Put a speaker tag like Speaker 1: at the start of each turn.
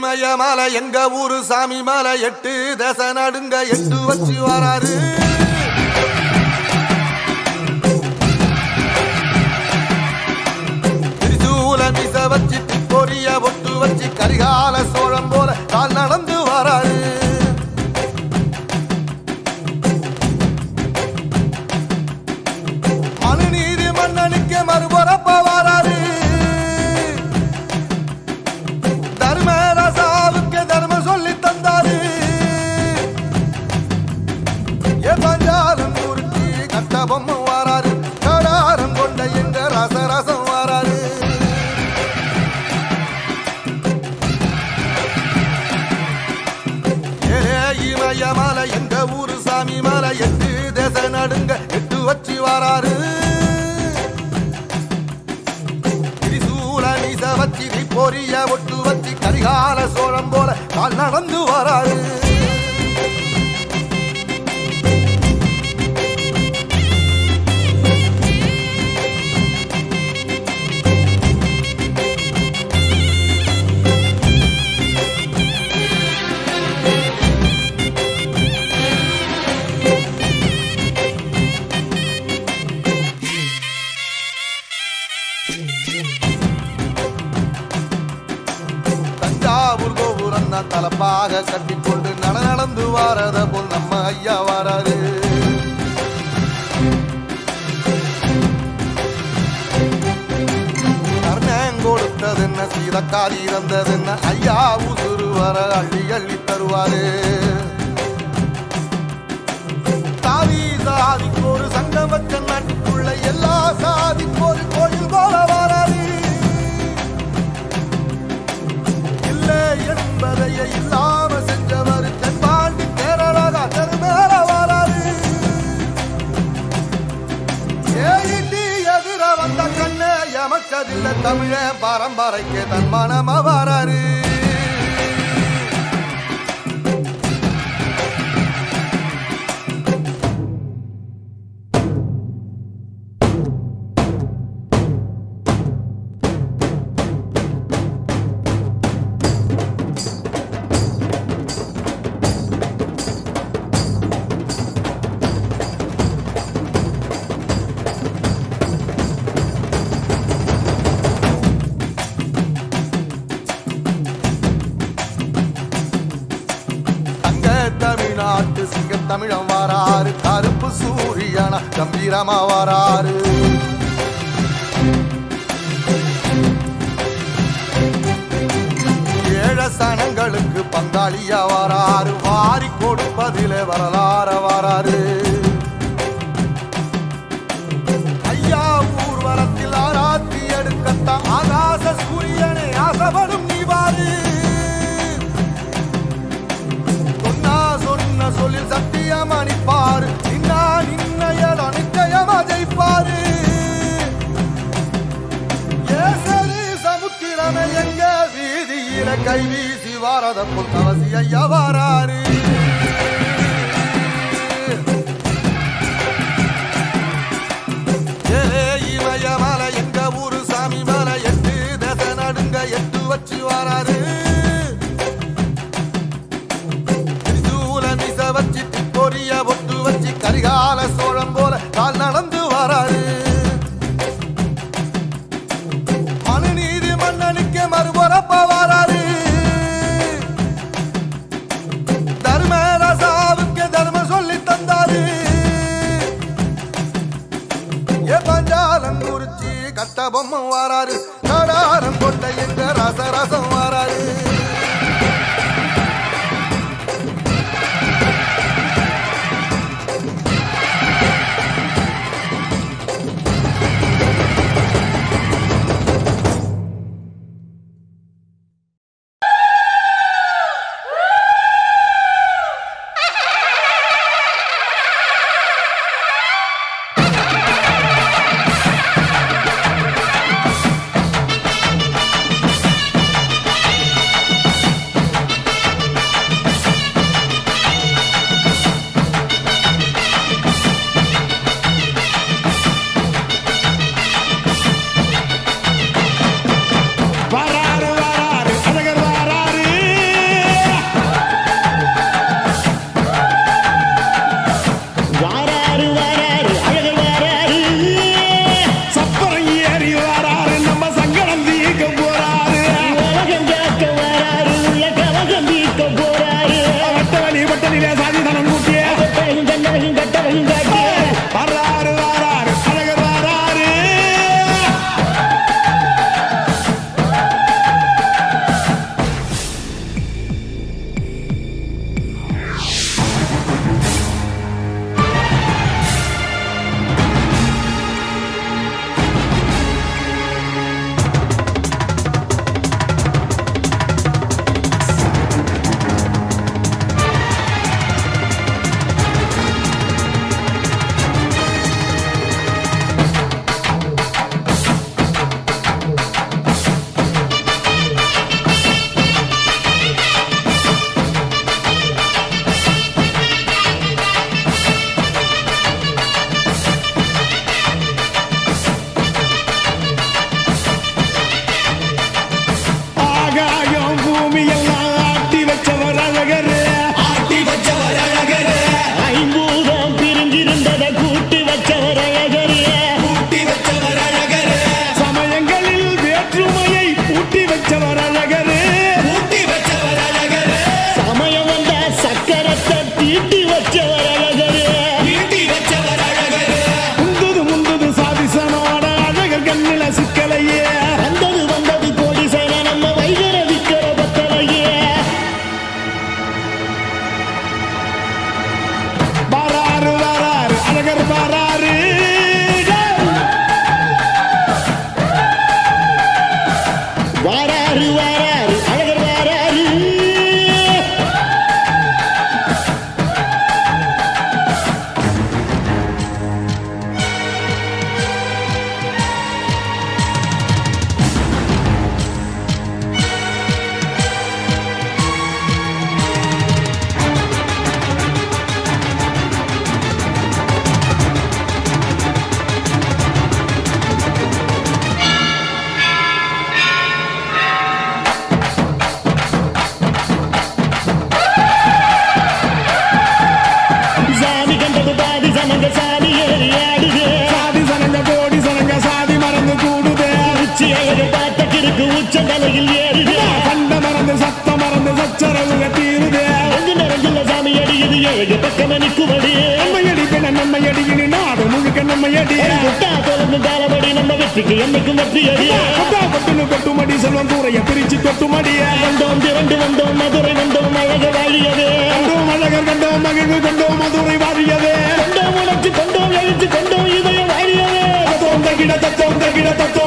Speaker 1: இமய மலை எங்க ஊரு சாமி மலை எட்டு தேச நடுங்க எட்டு வச்சு வராரு திரிசூல மிச வச்சு பொரிய ஒட்டு வச்சு கரிகால சோழம் போல கால் நடந்து வராரு மனுநீதி மன்னனுக்கு மறுபரப்ப வராரு தர்மராசாவுக்கு தர்மம் சொல்லி தந்தாரு ஏ பஞ்சாலம் ஊருக்கு கட்ட பொம்மை வாராரு கடாரம் கொண்ட எங்க ரசரசம் வாராரு ஏ இமய மலை எங்க ஊரு சாமி மலை எட்டு தேச நடுங்க எட்டு வச்சு வாராரு திரிசூல நீச வச்சு பொரிய ஒட்டு வச்சு கரிகால சோழம் போல கால் நடந்து வராரு தஞ்சாவூர் கோபுரம் தான் தலப்பாக கட்டிக்கொண்டு நட நடந்து வாரத போல் நம்ம ஐயா வாராரு கர்ணன் கொடுத்ததென்ன சீதக்காரி இறந்ததென்ன ஐயா உசுறு வர அள்ளி அள்ளி தருவாரு சாதி சாதிக்கு ஒரு சங்கம் வச்ச நாட்டுக்குள்ள எல்லா சாதிக்கு ஒரு கோயில் போல வராது இல்லை என்பதையே இல்லாம செஞ்சவர் தென்பாண்டி கேரளா தெருமேல வராது ஏயிட்டி எதிர வந்த கண்ணே எமக்கதில்ல தமிழ பரம்பரைக்கு தன் மனம வராரு தங்க தமிழ்நாட்டு சிங்க தமிழம் வாராரு கருப்பு சூரியனா கம்பீரமா வாராரு ஏழ சனங்களுக்கு பங்காளியா வாராரு வாரி கொடுப்பதிலே வரலாற வாராரு ஐயா ஊர்வலத்தில் ஆராத்தி எடுக்கத்த ஆகாச சூரியனே ஆசைப்படும் நீ வாரு சொன்னா சொன்ன சொல்லில் சத்தியம் அணிப்பாரு நின்னா நின்னையட நிச்சயமா ஜெயிப்பாரு ஏசரி சமுத்திரமே எங்க வீதியில கை வீசி வாரத புத்தவசி ஐயா வாராரு ஏ இமய மலை எங்க ஊரு சாமி மலை எட்டு தேச நடுங்க எட்டு வச்சு வாராரு திரிசூல மிச வச்சு பொரிய ஒட்டு வச்சு கரிகால சோழம் போல கால் நடந்து வராரு மனுநீதி மன்னனுக்கு மறுபரப்ப வராரு தர்மராசாவுக்கு தர்மம் சொல்லி தந்தாரு ஏ பஞ்சாலம் குறிச்சி கட்ட பொம்மை வாராரு கடாரம் கொண்ட எங்க ரசரசம் வாராரு
Speaker 2: ஆ எனக்கு உச்சந்தலையில் ஏறுது
Speaker 3: கண்ட மறந்து சத்த மறந்து சச்சரவுக தீருதே
Speaker 2: அங்கு நிறைஞ்சுள்ள சாமி அடியுது ஏழு பக்கம் நிற்குமடி
Speaker 3: நம்மையடி பின்ன நம்மையடி இனி நாடு முழுக்க நம்மையடி
Speaker 2: முட்டா தொடர்ந்து தாளபடி நம்ம வெற்றிக்கு என்னைக்கும் வெற்றி அடி
Speaker 3: கொட்டா கொட்டுன்னு கொட்டுமடி செல்வம் கூரைய பிரிச்சு கொட்டுமடிய
Speaker 2: வந்தோம் திரண்டு வந்தோம் மதுரை வந்தோம் அழக வாழியது
Speaker 3: கண்டோம் அழகர் கண்டோம் மகிழ்வு கண்டோம் மதுரை வாழியதே
Speaker 2: கொண்டோம் உணர்ச்சி கொண்டோம் எழுச்சி கொண்டோம் இதயம் வாழியது
Speaker 3: தத்தோம் தகிட தத்தோம் தகிட தத்தோம்